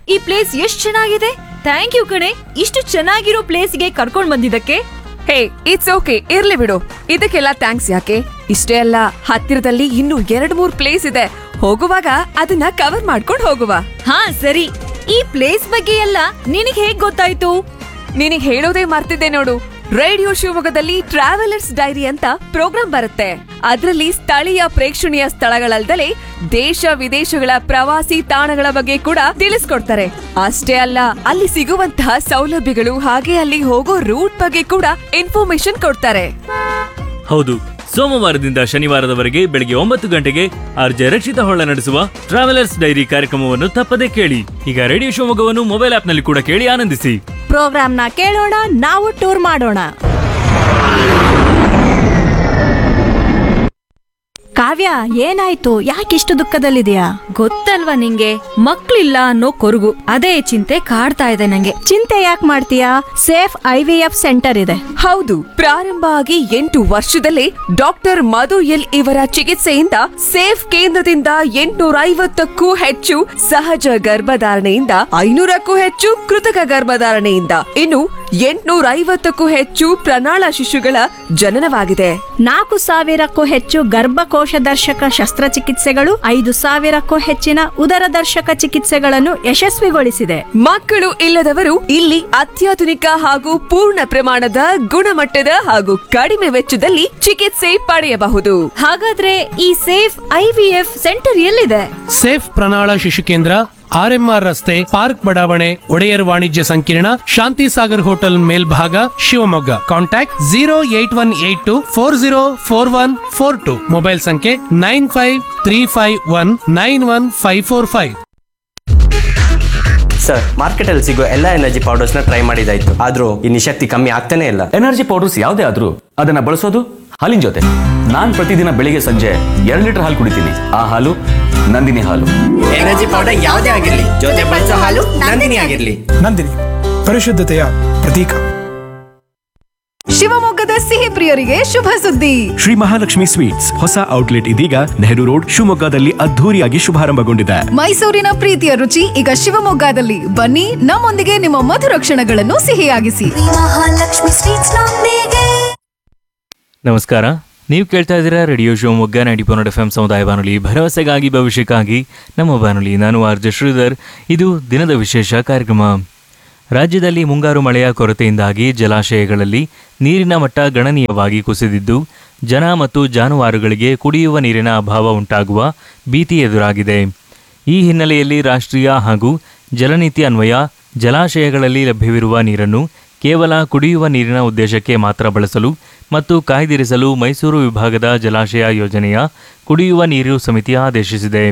ಈ ಪ್ಲೇಸ್ ಎಷ್ಟ್ ಚೆನ್ನಾಗಿದೆ ಥ್ಯಾಂಕ್ ಯು ಕಣೆ ಇಷ್ಟು ಚೆನ್ನಾಗಿರೋ ಪ್ಲೇಸ್ಗೆ ಕರ್ಕೊಂಡ್ ಬಂದಿದ್ದಕ್ಕೆ ಹೇ ಇಟ್ಸ್ ಓಕೆ ಇರ್ಲಿ ಬಿಡು ಇದಕ್ಕೆಲ್ಲ ಥ್ಯಾಂಕ್ಸ್ ಯಾಕೆ ಇಷ್ಟೇ ಅಲ್ಲ ಹತ್ತಿರದಲ್ಲಿ ಇನ್ನೂ ಎರಡ್ ಮೂರ್ ಪ್ಲೇಸ್ ಇದೆ ಹೋಗುವಾಗ ಅದನ್ನ ಕವರ್ ಮಾಡ್ಕೊಂಡು ಹೋಗುವ ಹಾ ಸರಿ ಈ ಪ್ಲೇಸ್ ಬಗ್ಗೆ ಎಲ್ಲ ನಿನಗ್ ಹೇಗ್ ಗೊತ್ತಾಯ್ತು ನಿನಗ್ ಹೇಳೋದೇ ಮರ್ತಿದ್ದೆ ನೋಡು ರೇಡಿಯೋ ಶಿವಮೊಗ್ಗದಲ್ಲಿ ಟ್ರಾವೆಲರ್ಸ್ ಡೈರಿ ಅಂತ ಪ್ರೋಗ್ರಾಂ ಬರುತ್ತೆ ಅದರಲ್ಲಿ ಸ್ಥಳೀಯ ಪ್ರೇಕ್ಷಣೀಯ ಸ್ಥಳಗಳಲ್ದಲೆ ದೇಶ ವಿದೇಶಗಳ ಪ್ರವಾಸಿ ತಾಣಗಳ ಬಗ್ಗೆ ಕೂಡ ತಿಳಿಸ್ಕೊಡ್ತಾರೆ ಅಷ್ಟೇ ಅಲ್ಲ ಅಲ್ಲಿ ಸಿಗುವಂತಹ ಸೌಲಭ್ಯಗಳು ಹಾಗೆ ಅಲ್ಲಿ ಹೋಗೋ ರೂಟ್ ಬಗ್ಗೆ ಕೂಡ ಇನ್ಫಾರ್ಮೇಶನ್ ಕೊಡ್ತಾರೆ ಹೌದು ಸೋಮವಾರದಿಂದ ಶನಿವಾರದವರೆಗೆ ಬೆಳಗ್ಗೆ ಒಂಬತ್ತು ಗಂಟೆಗೆ ಆರ್ಜೆ ರಕ್ಷಿತ ಹೊಳ್ಳ ನಡೆಸುವ ಟ್ರಾವೆಲರ್ಸ್ ಡೈರಿ ಕಾರ್ಯಕ್ರಮವನ್ನು ತಪ್ಪದೇ ಕೇಳಿ ಈಗ ರೇಡಿಯೋ ಶಿವಮೊಗ್ಗವನ್ನು ಮೊಬೈಲ್ ಆಪ್ನಲ್ಲಿ ಕೂಡ ಕೇಳಿ ಆನಂದಿಸಿ ಪ್ರೋಗ್ರಾಮ್ನ ಕೇಳೋಣ ನಾವು ಟೂರ್ ಮಾಡೋಣ ಕಾವ್ಯ ಏನಾಯ್ತು ಯಾಕಿಷ್ಟು ದುಃಖದಲ್ಲಿದೆಯಾ ಗೊತ್ತಲ್ವಾ ನಿಂಗೆ ಮಕ್ಳಿಲ್ಲ ಅನ್ನೋ ಕೊರಗು ಅದೇ ಚಿಂತೆ ಕಾಡ್ತಾ ಇದೆ ನಂಗೆ ಚಿಂತೆ ಯಾಕೆ ಮಾಡ್ತೀಯಾ safe I V F centre ಇದೆ ಹೌದು ಪ್ರಾರಂಭ ಆಗಿ ಎಂಟು ವರ್ಷದಲ್ಲೇ ಡಾಕ್ಟರ್ ಮಧು ಎಲ್ ಇವರ ಚಿಕಿತ್ಸೆಯಿಂದ ಸೇಫ್ ಕೇಂದ್ರದಿಂದ ಎಂಟುನೂರ ಐವತ್ತಕ್ಕೂ ಹೆಚ್ಚು ಸಹಜ ಗರ್ಭಧಾರಣೆಯಿಂದ ಐನೂರಕ್ಕೂ ಹೆಚ್ಚು ಕೃತಕ ಗರ್ಭಧಾರಣೆಯಿಂದ ಇನ್ನು ಎಂಟುನೂರ ಐವತ್ತಕ್ಕೂ ಹೆಚ್ಚು ಪ್ರಣಾಳ ಶಿಶುಗಳ ಜನನವಾಗಿದೆ ನಾಲ್ಕು ಸಾವಿರಕ್ಕೂ ಹೆಚ್ಚು ಗರ್ಭಕೋಶ ದರ್ಶಕ ಶಸ್ತ್ರಚಿಕಿತ್ಸೆಗಳು ಐದು ಸಾವಿರಕ್ಕೂ ಹೆಚ್ಚಿನ ಉದರ ದರ್ಶಕ ಚಿಕಿತ್ಸೆಗಳನ್ನು ಯಶಸ್ವಿಗೊಳಿಸಿದೆ ಮಕ್ಕಳು ಇಲ್ಲದವರು ಇಲ್ಲಿ ಅತ್ಯಾಧುನಿಕ ಹಾಗೂ ಪೂರ್ಣ ಪ್ರಮಾಣದ ಗುಣಮಟ್ಟದ ಹಾಗೂ ಕಡಿಮೆ ವೆಚ್ಚದಲ್ಲಿ ಚಿಕಿತ್ಸೆ ಪಡೆಯಬಹುದು ಹಾಗಾದ್ರೆ ಈ safe I V F centre ಎಲ್ಲಿದೆ ಸೇಫ್ ಪ್ರಣಾಳ ಶಿಶು ಕೇಂದ್ರ ಆರ್ಎಂಆರ್ ರಸ್ತೆ ಪಾರ್ಕ್ ಬಡಾವಣೆ ಒಡೆಯರ್ ವಾಣಿಜ್ಯ ಸಂಕೀರ್ಣ ಶಾಂತಿ ಸಾಗರ್ ಹೋಟೆಲ್ ಮೇಲ್ಭಾಗ Shivamogga contact zero eight one eight two four zero four one four two mobile ಸಂಖ್ಯೆ nine five three five one nine one five four five sir ಮಾರ್ಕೆಟಲ್ಲಿ ಸಿಗೋ ಎಲ್ಲ ಎನರ್ಜಿ ಪೌಡರ್ಸ್ನ ಟ್ರೈ ಮಾಡಿದಾಯ್ತು ಆದ್ರೂ ಈ ನಿಶಕ್ತಿ ಕಮ್ಮಿ ಆಗ್ತಾನೆ ಇಲ್ಲ ಎನರ್ಜಿ ಪೌಡರ್ಸ್ ಯಾವುದೇ ಆದ್ರೂ ಅದನ್ನ ಬಳಸೋದು ಹಾಲಿನ ಜೊತೆ ನಾನ್ ಪ್ರತಿದಿನ ಬೆಳಿಗ್ಗೆ ಸಂಜೆ ಎರಡು ಲೀಟರ್ ಹಾಲು ಕುಡಿತೀನಿ ಆ ಹಾಲು ನಂದಿನಿ ಹಾಲು ಎನರ್ಜಿ ಪೌಡರ್ ಯಾವುದೇ ಆಗಿರ್ಲಿ ಜೊತೆ ಬಳಸೋ ಹಾಲು ನಂದಿನಿ ಆಗಿರ್ಲಿ ನಂದಿನಿ ಪರಿಶುದ್ಧತೆಯ ಪ್ರತೀಕ ಶಿವಮೊಗ್ಗದ ಸಿಹಿ ಪ್ರಿಯರಿಗೆ ಶುಭ ಸುದ್ದಿ ಶ್ರೀ ಮಹಾಲಕ್ಷ್ಮಿ ಸ್ವೀಟ್ಸ್ ಹೊಸ ಔಟ್ಲೆಟ್ ಇದೀಗ ನೆಹರು ರೋಡ್ ಶಿವಮೊಗ್ಗದಲ್ಲಿ ಅದ್ಧೂರಿಯಾಗಿ ಶುಭಾರಂಭಗೊಂಡಿದೆ ಮೈಸೂರಿನ ಪ್ರೀತಿಯ ರುಚಿ ಈಗ ಶಿವಮೊಗ್ಗದಲ್ಲಿ ಬನ್ನಿ ನಮ್ಮೊಂದಿಗೆ ನಿಮ್ಮ ಮಧುರ ಕ್ಷಣಗಳನ್ನು ಸಿಹಿಯಾಗಿಸಿ ನಮಸ್ಕಾರ ನೀವು ಕೇಳ್ತಾ ಇದ್ದೀರಾ radio Shivamogga ninety point eight F M ಸಮುದಾಯ ಬಾನುಲಿ ಭರವಸೆಗಾಗಿ ಭವಿಷ್ಯಕ್ಕಾಗಿ ನಮ್ಮ ಬಾನುಲಿ ನಾನು ಆರ್ ಜೆ ಶ್ರೀಧರ್ ಇದು ದಿನದ ವಿಶೇಷ ಕಾರ್ಯಕ್ರಮ ರಾಜ್ಯದಲ್ಲಿ ಮುಂಗಾರು ಮಳೆಯ ಕೊರತೆಯಿಂದಾಗಿ ಜಲಾಶಯಗಳಲ್ಲಿ ನೀರಿನ ಮಟ್ಟ ಗಣನೀಯವಾಗಿ ಕುಸಿದಿದ್ದು ಜನ ಮತ್ತು ಜಾನುವಾರುಗಳಿಗೆ ಕುಡಿಯುವ ನೀರಿನ ಅಭಾವ ಉಂಟಾಗುವ ಭೀತಿ ಎದುರಾಗಿದೆ ಈ ಹಿನ್ನೆಲೆಯಲ್ಲಿ ರಾಷ್ಟ್ರೀಯ ಹಾಗೂ ಜಲನೀತಿ ಅನ್ವಯ ಜಲಾಶಯಗಳಲ್ಲಿ ಲಭ್ಯವಿರುವ ನೀರನ್ನು ಕೇವಲ ಕುಡಿಯುವ ನೀರಿನ ಉದ್ದೇಶಕ್ಕೆ ಮಾತ್ರ ಬಳಸಲು ಮತ್ತು ಕಾಯ್ದಿರಿಸಲು ಮೈಸೂರು ವಿಭಾಗದ ಜಲಾಶಯ ಯೋಜನೆಯ ಕುಡಿಯುವ ನೀರು ಸಮಿತಿ ಆದೇಶಿಸಿದೆ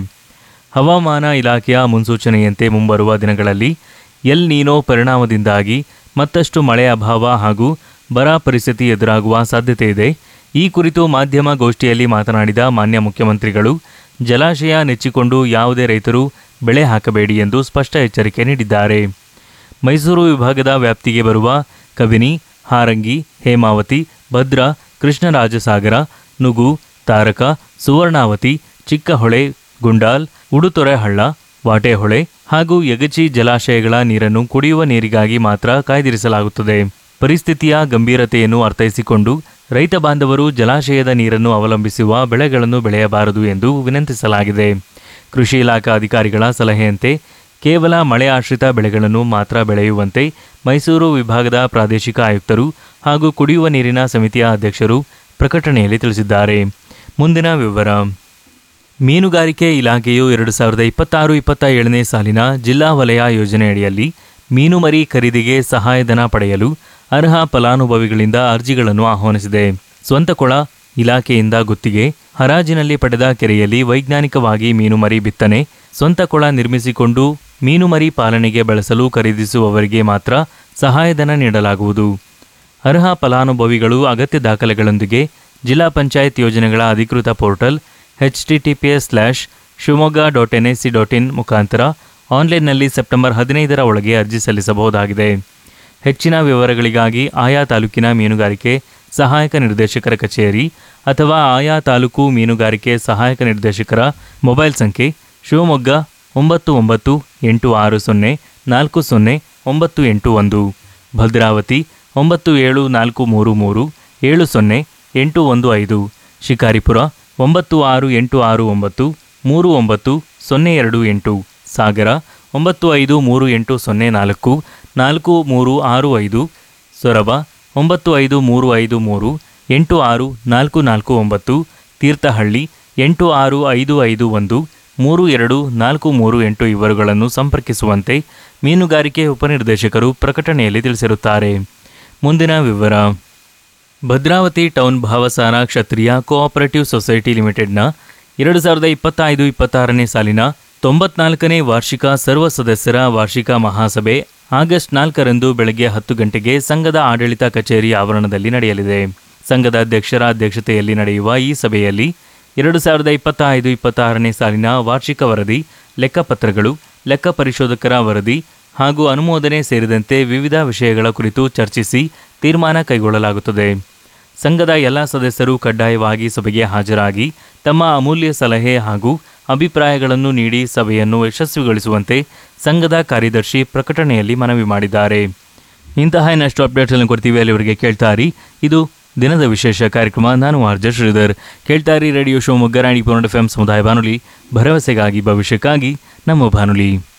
ಹವಾಮಾನ ಇಲಾಖೆಯ ಮುನ್ಸೂಚನೆಯಂತೆ ಮುಂಬರುವ ದಿನಗಳಲ್ಲಿ ಎಲ್ ನೀನೋ ಪರಿಣಾಮದಿಂದಾಗಿ ಮತ್ತಷ್ಟು ಮಳೆ ಅಭಾವ ಹಾಗೂ ಬರ ಪರಿಸ್ಥಿತಿ ಎದುರಾಗುವ ಸಾಧ್ಯತೆ ಇದೆ ಈ ಕುರಿತು ಮಾಧ್ಯಮ ಗೋಷ್ಠಿಯಲ್ಲಿ ಮಾತನಾಡಿದ ಮಾನ್ಯ ಮುಖ್ಯಮಂತ್ರಿಗಳು ಜಲಾಶಯ ನೆಚ್ಚಿಕೊಂಡು ಯಾವುದೇ ರೈತರು ಬೆಳೆ ಹಾಕಬೇಡಿ ಎಂದು ಸ್ಪಷ್ಟ ಎಚ್ಚರಿಕೆ ನೀಡಿದ್ದಾರೆ ಮೈಸೂರು ವಿಭಾಗದ ವ್ಯಾಪ್ತಿಗೆ ಬರುವ ಕಬಿನಿ ಹಾರಂಗಿ ಹೇಮಾವತಿ ಭದ್ರಾ ಕೃಷ್ಣರಾಜಸಾಗರ ನುಗು ತಾರಕ ಸುವರ್ಣಾವತಿ ಚಿಕ್ಕಹೊಳೆ ಗುಂಡಾಲ್ ಉಡುತೊರೆಹಳ್ಳ ವಾಟೆಹೊಳೆ ಹಾಗೂ ಯಗಚಿ ಜಲಾಶಯಗಳ ನೀರನ್ನು ಕುಡಿಯುವ ನೀರಿಗಾಗಿ ಮಾತ್ರ ಕಾಯ್ದಿರಿಸಲಾಗುತ್ತದೆ ಪರಿಸ್ಥಿತಿಯ ಗಂಭೀರತೆಯನ್ನು ಅರ್ಥೈಸಿಕೊಂಡು ರೈತ ಬಾಂಧವರು ಜಲಾಶಯದ ನೀರನ್ನು ಅವಲಂಬಿಸುವ ಬೆಳೆಗಳನ್ನು ಬೆಳೆಯಬಾರದು ಎಂದು ವಿನಂತಿಸಲಾಗಿದೆ ಕೃಷಿ ಇಲಾಖಾ ಅಧಿಕಾರಿಗಳ ಸಲಹೆಯಂತೆ ಕೇವಲ ಮಳೆ ಆಶ್ರಿತ ಬೆಳೆಗಳನ್ನು ಮಾತ್ರ ಬೆಳೆಯುವಂತೆ ಮೈಸೂರು ವಿಭಾಗದ ಪ್ರಾದೇಶಿಕ ಆಯುಕ್ತರು ಹಾಗೂ ಕುಡಿಯುವ ನೀರಿನ ಸಮಿತಿಯ ಅಧ್ಯಕ್ಷರು ಪ್ರಕಟಣೆಯಲ್ಲಿ ತಿಳಿಸಿದ್ದಾರೆ ಮುಂದಿನ ವಿವರ ಮೀನುಗಾರಿಕೆ ಇಲಾಖೆಯು ಎರಡು ಸಾವಿರದ ಇಪ್ಪತ್ತಾರು ಇಪ್ಪತ್ತ ಏಳನೇ ಸಾಲಿನ ಜಿಲ್ಲಾ ವಲಯ ಯೋಜನೆಯಡಿಯಲ್ಲಿ ಮೀನುಮರಿ ಖರೀದಿಗೆ ಸಹಾಯಧನ ಪಡೆಯಲು ಅರ್ಹ ಫಲಾನುಭವಿಗಳಿಂದ ಅರ್ಜಿಗಳನ್ನು ಆಹ್ವಾನಿಸಿದೆ ಸ್ವಂತ ಕೊಳ ಇಲಾಖೆಯಿಂದ ಗುತ್ತಿಗೆ ಹರಾಜಿನಲ್ಲಿ ಪಡೆದ ಕೆರೆಯಲ್ಲಿ ವೈಜ್ಞಾನಿಕವಾಗಿ ಮೀನುಮರಿ ಬಿತ್ತನೆ ಸ್ವಂತ ಕೊಳ ನಿರ್ಮಿಸಿಕೊಂಡು ಮೀನುಮರಿ ಪಾಲನೆಗೆ ಬಳಸಲು ಖರೀದಿಸುವವರಿಗೆ ಮಾತ್ರ ಸಹಾಯಧನ ನೀಡಲಾಗುವುದು ಅರ್ಹ ಫಲಾನುಭವಿಗಳು ಅಗತ್ಯ ದಾಖಲೆಗಳೊಂದಿಗೆ ಜಿಲ್ಲಾ ಪಂಚಾಯತ್ ಯೋಜನೆಗಳ ಅಧಿಕೃತ portal H T T P S slash Shivamogga dot N I C dot in ಮುಖಾಂತರ ಆನ್ಲೈನ್ನಲ್ಲಿ ಸೆಪ್ಟೆಂಬರ್ ಹದಿನೈದರ ಒಳಗೆ ಅರ್ಜಿ ಸಲ್ಲಿಸಬಹುದಾಗಿದೆ ಹೆಚ್ಚಿನ ವಿವರಗಳಿಗಾಗಿ ಆಯಾ ತಾಲೂಕಿನ ಮೀನುಗಾರಿಕೆ ಸಹಾಯಕ ನಿರ್ದೇಶಕರ ಕಚೇರಿ ಅಥವಾ ಆಯಾ ತಾಲೂಕು ಮೀನುಗಾರಿಕೆ ಸಹಾಯಕ ನಿರ್ದೇಶಕರ ಮೊಬೈಲ್ ಸಂಖ್ಯೆ ಶಿವಮೊಗ್ಗ ಒಂಬತ್ತು ಒಂಬತ್ತು ಎಂಟು ಆರು ಸೊನ್ನೆ ನಾಲ್ಕು ಸೊನ್ನೆ ಒಂಬತ್ತು ಎಂಟು ಒಂದು ಭದ್ರಾವತಿ ಒಂಬತ್ತು ಏಳು ನಾಲ್ಕು ಮೂರು ಮೂರು ಏಳು ಸೊನ್ನೆ ಎಂಟು ಒಂದು ಐದು ಶಿಕಾರಿಪುರ ಒಂಬತ್ತು ಆರು ಎಂಟು ಆರು ಒಂಬತ್ತು ಮೂರು ಒಂಬತ್ತು ಸೊನ್ನೆ ಎರಡು ಎಂಟು ಸಾಗರ ಒಂಬತ್ತು ಐದು ಮೂರು ಎಂಟು ಸೊನ್ನೆ ನಾಲ್ಕು ನಾಲ್ಕು ಮೂರು ಆರು ಐದು ಸೊರಬ ಒಂಬತ್ತು ಐದು ಮೂರು ಐದು ಮೂರು ಎಂಟು ಆರು ನಾಲ್ಕು ನಾಲ್ಕು ಒಂಬತ್ತು ತೀರ್ಥಹಳ್ಳಿ ಎಂಟು ಆರು ಐದು ಐದು ಒಂದು ಮೂರು ಎರಡು ನಾಲ್ಕು ಮೂರು ಎಂಟು ಇವರುಗಳನ್ನು ಸಂಪರ್ಕಿಸುವಂತೆ ಮೀನುಗಾರಿಕೆ ಉಪನಿರ್ದೇಶಕರು ಪ್ರಕಟಣೆಯಲ್ಲಿ ತಿಳಿಸಿರುತ್ತಾರೆ ಮುಂದಿನ ವಿವರ Bhadravati town Bhavasara Kshatriya cooperative society ಲಿಮಿಟೆಡ್ನ ಎರಡು ಸಾವಿರದ ಇಪ್ಪತ್ತೈದು ಇಪ್ಪತ್ತಾರನೇ ಸಾಲಿನ ತೊಂಬತ್ನಾಲ್ಕನೇ ವಾರ್ಷಿಕ ಸರ್ವ ಸದಸ್ಯರ ವಾರ್ಷಿಕ ಮಹಾಸಭೆ ಆಗಸ್ಟ್ ನಾಲ್ಕರಂದು ಬೆಳಗ್ಗೆ ಹತ್ತು ಗಂಟೆಗೆ ಸಂಘದ ಆಡಳಿತ ಕಚೇರಿ ಆವರಣದಲ್ಲಿ ನಡೆಯಲಿದೆ ಸಂಘದ ಅಧ್ಯಕ್ಷರ ಅಧ್ಯಕ್ಷತೆಯಲ್ಲಿ ನಡೆಯುವ ಈ ಸಭೆಯಲ್ಲಿ ಎರಡು ಸಾವಿರದ ಇಪ್ಪತ್ತೈದು ಇಪ್ಪತ್ತಾರನೇ ಸಾಲಿನ ವಾರ್ಷಿಕ ವರದಿ ಲೆಕ್ಕಪತ್ರಗಳು ಲೆಕ್ಕ ಪರಿಶೋಧಕರ ವರದಿ ಹಾಗೂ ಅನುಮೋದನೆ ಸೇರಿದಂತೆ ವಿವಿಧ ವಿಷಯಗಳ ಕುರಿತು ಚರ್ಚಿಸಿ ತೀರ್ಮಾನ ಕೈಗೊಳ್ಳಲಾಗುತ್ತದೆ ಸಂಘದ ಎಲ್ಲ ಸದಸ್ಯರು ಕಡ್ಡಾಯವಾಗಿ ಸಭೆಗೆ ಹಾಜರಾಗಿ ತಮ್ಮ ಅಮೂಲ್ಯ ಸಲಹೆ ಹಾಗೂ ಅಭಿಪ್ರಾಯಗಳನ್ನು ನೀಡಿ ಸಭೆಯನ್ನು ಯಶಸ್ವಿಗೊಳಿಸುವಂತೆ ಸಂಘದ ಕಾರ್ಯದರ್ಶಿ ಪ್ರಕಟಣೆಯಲ್ಲಿ ಮನವಿ ಮಾಡಿದ್ದಾರೆ ಇಂತಹ ಇನ್ನಷ್ಟು ಅಪ್ಡೇಟ್ಗಳನ್ನು ಕೊಡ್ತೀವಿ ಅಲ್ಲಿವರೆಗೆ ಕೇಳ್ತಾರಿ ಇದು ದಿನದ ವಿಶೇಷ ಕಾರ್ಯಕ್ರಮ ನಾನು ಆರ್ಜ ಶ್ರೀಧರ್ ಕೇಳ್ತಾರಿ ರೇಡಿಯೋ ಶಿವಮೊಗ್ಗ ರಾಣಿ ಪೂರ್ಣ ಎಫ್ ಎಂ ಸಮುದಾಯ ಬಾನುಲಿ ಭರವಸೆಗಾಗಿ ಭವಿಷ್ಯಕ್ಕಾಗಿ ನಮ್ಮ ಬಾನುಲಿ